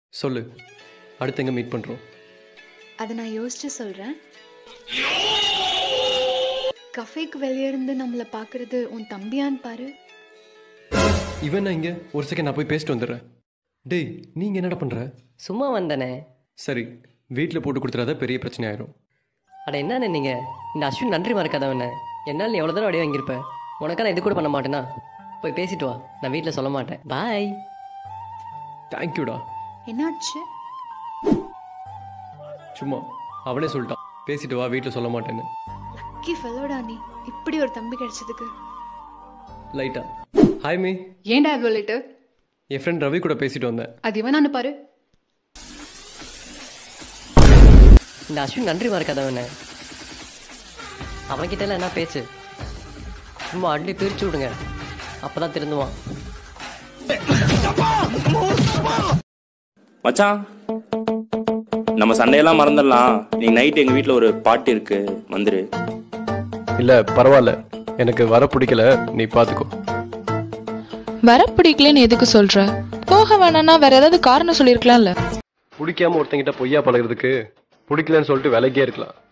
சொல்லு அடுத்து எங்கே மீட் பண்ணுறோம் அதை நான் யோசிச்சு சொல்றேன் கஃபேக்கு வெளியே இருந்து நம்மளை பார்க்கறது உன் தம்பியான்னு பாரு இவன் நான் இங்கே ஒரு செகண்ட் நான் போய் பேசிட்டு வந்துடுறேன் டேய் நீங்கள் என்னடா பண்ணுற சும்மா வந்தனே சரி வீட்டில் போட்டு கொடுத்துறாத பெரிய பிரச்சனை ஆயிரும் அட என்னண்ணே நீங்கள் இந்த அஸ்வின் நன்றி மறக்காதவண்ணே என்னால் நீ எவ்வளோ தூரம் அடி வாங்கியிருப்ப உனக்கா நான் இது கூட பண்ண மாட்டேனா போய் பேசிட்டு வா நான் வீட்டில் சொல்ல மாட்டேன் பாய் தேங்க்யூடா என்னாச்சு சும்மா அவனே சொல்லிட்டான் பேசிட்டு வா வீட்டில் சொல்ல மாட்டேன்னு லக்கி ஃபெல்லோடா நீ இப்படி ஒரு தம்பி கிடைச்சதுக்கு லைட்டா ஹாய் மீ ஏன்டா இவ்வளோ லேட்டு என் ஃப்ரெண்ட் ரவி கூட பேசிட்டு வந்தேன் அது இவனான்னு பாரு இந்த அஸ்வின் நன்றி மறக்காதவண்ணே அவன்கிட்ட எல்லாம் என்ன பேச்சு சும்மா அள்ளி பிரிச்சு விடுங்க அப்போ தான் திருந்துவான் மச்சான் நம்ம சண்டையெல்லாம் மறந்துடலாம் நீ நைட் எங்க வீட்ல ஒரு பாட்டு இருக்கு வந்துரு இல்லை பரவாயில்ல எனக்கு வர பிடிக்கல நீ பார்த்துக்கோ வர பிடிக்கலன்னு எதுக்கு சொல்ற போக வேணாம்னா வேற ஏதாவது காரணம் சொல்லியிருக்கலாம்ல பிடிக்காம ஒருத்தங்கிட்ட பொய்யா பழகுறதுக்கு பிடிக்கலன்னு சொல்லிட்டு விலகியே இருக்கலாம்